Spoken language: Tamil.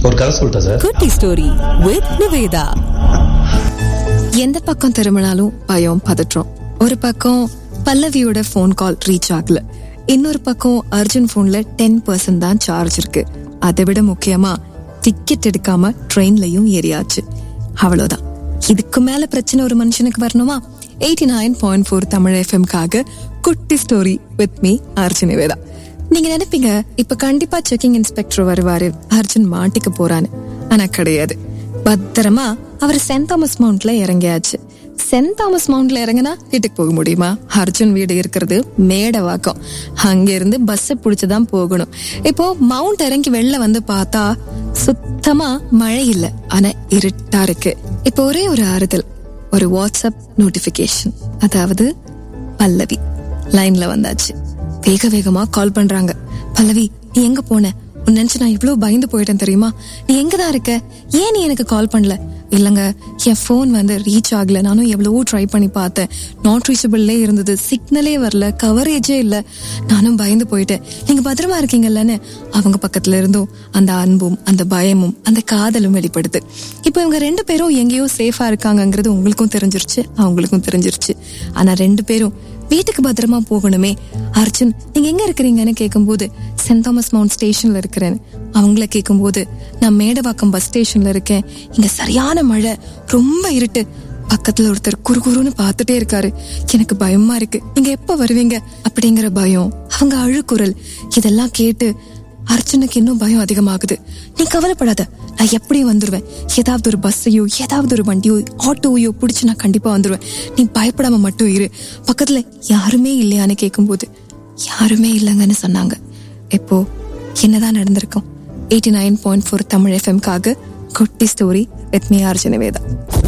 ஒரு கதை சொல்லிட்டா சார் குட்டி ஸ்டோரி வித் நிவேதா எந்த பக்கம் திரும்பினாலும் பயம் பதற்றம் ஒரு பக்கம் பல்லவியோட ஃபோன் கால் ரீச் ஆகல இன்னொரு பக்கம் அர்ஜுன் போன்ல டென் பர்சன்ட் தான் சார்ஜ் இருக்கு அதை விட முக்கியமா டிக்கெட் எடுக்காம ட்ரெயின்லயும் ஏறியாச்சு அவ்வளவுதான் இதுக்கு மேல பிரச்சனை ஒரு மனுஷனுக்கு வரணுமா eighty nine point four Tamil எஃப்எம்காக குட்டி story with me Arjun Niveda நீங்க நினைப்பீங்க இப்ப கண்டிப்பா செக்கிங் இன்ஸ்பெக்டர் வருவாரு அர்ஜுன் மாட்டிக்க போறான்னு ஆனா கிடையாது பத்திரமா அவர் சென்ட் தாமஸ் மவுண்ட்ல இறங்கியாச்சு சென்ட் தாமஸ் மவுண்ட்ல இறங்கினா வீட்டுக்கு போக முடியுமா அர்ஜுன் வீடு இருக்கிறது மேடவாக்கம் அங்க இருந்து பஸ் புடிச்சுதான் போகணும் இப்போ மவுண்ட் இறங்கி வெளில வந்து பார்த்தா சுத்தமா மழை இல்ல ஆனா இருட்டா இருக்கு இப்போ ஒரே ஒரு ஆறுதல் ஒரு வாட்ஸ்அப் நோட்டிபிகேஷன் அதாவது பல்லவி லைன்ல வந்தாச்சு வேக வேகமா கால் பண்றாங்க பல்லவி நீ எங்க போன உன் நினைச்சு நான் இவ்வளவு பயந்து போயிட்டேன் தெரியுமா நீ எங்கதான் இருக்க ஏன் நீ எனக்கு கால் பண்ணல இல்லங்க என் ஃபோன் வந்து ரீச் ஆகல நானும் எவ்வளவோ ட்ரை பண்ணி பார்த்தேன் நாட் ரீச்சபிள்லே இருந்தது சிக்னலே வரல கவரேஜே இல்ல நானும் பயந்து போயிட்டேன் நீங்க பத்திரமா இருக்கீங்கல்லன்னு அவங்க பக்கத்துல இருந்தும் அந்த அன்பும் அந்த பயமும் அந்த காதலும் வெளிப்படுது இப்போ இவங்க ரெண்டு பேரும் எங்கேயோ சேஃபா இருக்காங்கங்கிறது உங்களுக்கும் தெரிஞ்சிருச்சு அவங்களுக்கும் தெரிஞ்சிருச்சு ஆனா ரெண்டு பேரும் வீட்டுக்கு பத்திரமா போகணுமே அர்ஜுன் நீங்க எங்க இருக்கிறீங்கன்னு கேட்கும்போது சென்ட் தாமஸ் மவுண்ட் ஸ்டேஷன்ல இருக்கிறேன் அவங்கள கேட்கும்போது நான் மேடவாக்கம் பஸ் ஸ்டேஷன்ல இருக்கேன் இங்க சரியான மழை ரொம்ப இருட்டு பக்கத்துல ஒருத்தர் குறுகுறுன்னு பார்த்துட்டே இருக்காரு எனக்கு பயமா இருக்கு நீங்க எப்ப வருவீங்க அப்படிங்கிற பயம் அவங்க அழுக்குரல் இதெல்லாம் கேட்டு அர்ஜுனுக்கு இன்னும் பயம் அதிகமாகுது நீ கவலைப்படாத நான் எப்படியும் வந்துருவேன் ஏதாவது ஒரு பஸ்ஸையோ ஏதாவது ஒரு வண்டியோ ஆட்டோவையோ பிடிச்சு நான் கண்டிப்பா வந்துருவேன் நீ பயப்படாம மட்டும் இரு பக்கத்துல யாருமே இல்லையான்னு கேட்கும்போது யாருமே இல்லைங்கன்னு சொன்னாங்க இப்போ என்னதான் நடந்திருக்கும் eighty nine point four Tamil எஃப்எம்காக குட்டி story with me Arjuna Veda